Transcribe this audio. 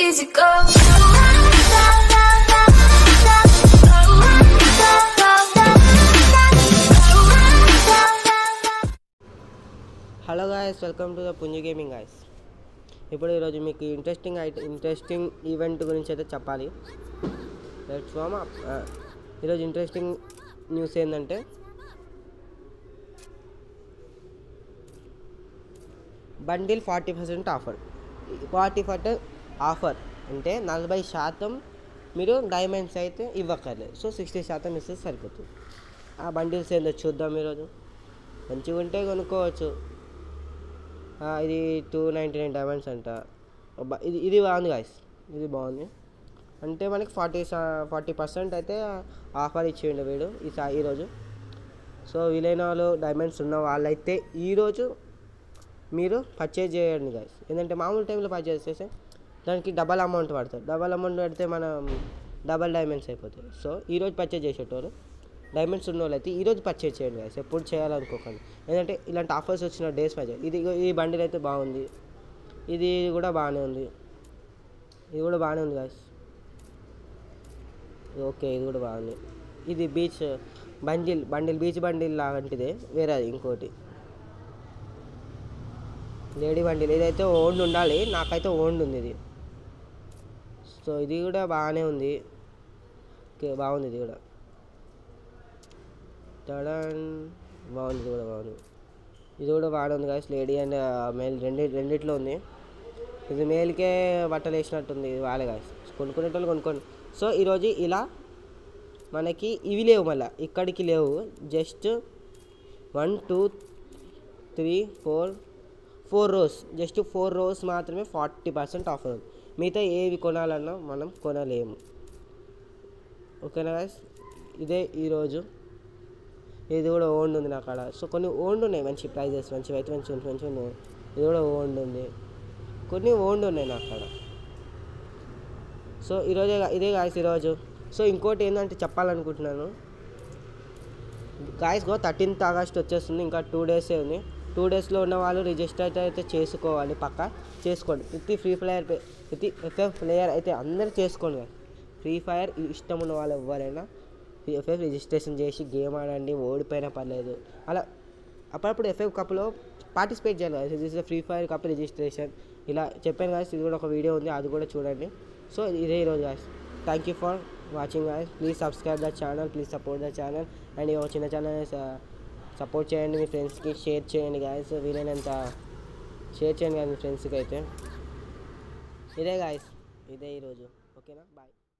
easy go. Hello guys welcome to the Punji gaming guys ఇప్పుడు ఈరోజు మీకు interesting ఐట interesting event గురించి అయితే చెప్పాలి లెట్స్ వామ్ అప్ ఈరోజు ఇంట్రెస్టింగ్ న్యూస్ ఏంటంటే bundle forty percent offer forty percent offer అంటే నలభై శాతం మీరు డైమండ్స్ అయితే ఇవ్వక్కర్లేదు సో సిక్స్టీ శాతం ఇస్తే సరిపోతుంది ఆ బండిల్స్ ఏందో చూద్దాం ఈరోజు మంచిగా ఉంటే కొనుక్కోవచ్చు ఆ, ఇది టూ నైంటీ నైన్ డైమండ్స్ అంట అబ్బా, ఇది ఇది బాగుంది గాయస్ ఇది బాగుంది అంటే మనకి ఫార్టీ ఫార్టీ పర్సెంట్ అయితే ఆఫర్ ఇచ్చేయండి వీడు ఈ సా ఈరోజు సో వీలైన వాళ్ళు డైమండ్స్ ఉన్న వాళ్ళైతే ఈరోజు మీరు పర్చేజ్ చేయండి గాయస్ ఏంటంటే మామూలు టైంలో పర్చేజ్ చేస్తే దానికి డబల్ అమౌంట్ పడుతుంది డబల్ అమౌంట్ పడితే మనం డబల్ డైమండ్స్ అయిపోతాయి సో ఈరోజు పర్చేజ్ చేసేటోళ్ళు డైమండ్స్ ఉన్న వాళ్ళు అయితే ఈరోజు పర్చేజ్ చేయండి గాయస్ ఎప్పుడు చేయాలనుకోకండి ఏంటంటే ఇలాంటి ఆఫర్స్ వచ్చిన డేస్ మధ్య ఇది ఈ బండిల్ అయితే బాగుంది ఇది కూడా బాగానే ఉంది ఇది కూడా బాగానే ఉంది గాయస్ ఓకే ఇది కూడా బాగుంది ఇది beach bundle bundle beach bundle లాంటిదే వేరే ఇంకోటి లేడీ బండిల్ ఇదైతే ఓన్డ్ ఉండాలి నాకైతే ఓన్డ్ ఉంది ఇది సో ఇది కూడా బాగానే ఉంది ఓకే బాగుంది ఇది కూడా తడన్ బాగుంది ఇది కూడా బాగుంది ఇది కూడా బాగానే ఉంది గాయస్ లేడీ అండ్ మేల్ రెండు రెండిట్లో ఉంది ఇది మేల్కే బట్టలు వేసినట్టుంది ఇది వాళ్ళే గాయస్ కొనుక్కునేటోళ్ళు కొనుక్కోండి సో ఈరోజు ఇలా మనకి ఇవి లేవు మళ్ళీ ఇక్కడికి లేవు just one two three four four rows just four rows మాత్రమే ఫార్టీ పర్సెంట్ ఆఫర్ ఉంది మిగతా ఏవి కొనాలన్నా మనం కొనలేము ఓకేనా గాయస్ ఇదే ఈరోజు ఇది కూడా ఓన్డ్ ఉంది నా కాడ సో కొన్ని ఓన్డ్ ఉన్నాయి మంచి ప్రైజెస్ మంచివి అయితే మంచి మంచి ఉన్నాయి ఇది కూడా ఓన్డ్ ఉంది కొన్ని ఓన్డ్ ఉన్నాయి నా కాడ సో ఈరోజే గా- ఇదే గాయస్ ఈరోజు సో ఇంకోటి ఏంటంటే చెప్పాలనుకుంటున్నాను గాయస్ గో థర్టీన్త్ ఆగస్ట్ వచ్చేస్తుంది ఇంకా టూ డేసే ఉంది టూ డేస్లో ఉన్న వాళ్ళు రిజిస్టర్ అయితే చేసుకోవాలి పక్క చేసుకోండి ప్రతి ఫ్రీ ఫైర్ ప్రతి ఎఫ్ఎఫ్ ప్లేయర్ అయితే అందరూ చేసుకోండి guys. ఫ్రీ ఫైర్ ఇష్టం ఉన్న వాళ్ళు ఎవరైనా ఎఫ్ఎఫ్ రిజిస్ట్రేషన్ చేసి గేమ్ ఆడండి ఓడిపోయినా పర్లేదు అలా అప్పుడప్పుడు ఎఫ్ఎఫ్ కప్లో పార్టిసిపేట్ చేయాలి this is Free Fire cup registration ఇలా చెప్పాను గాయస్ ఇది కూడా ఒక వీడియో ఉంది అది కూడా చూడండి సో ఇదే ఈరోజు guys thank you for watching guys please subscribe the channel please support the channel and ఈ చిన్న ఛానల్ సపోర్ట్ చేయండి మీ ఫ్రెండ్స్కి షేర్ చేయండి గాయస్ వీలైనంత షేర్ చేయండి కానీ మీ ఫ్రెండ్స్కి అయితే ఇదే గాయస్ ఇదే ఈరోజు ఓకేనా బాయ్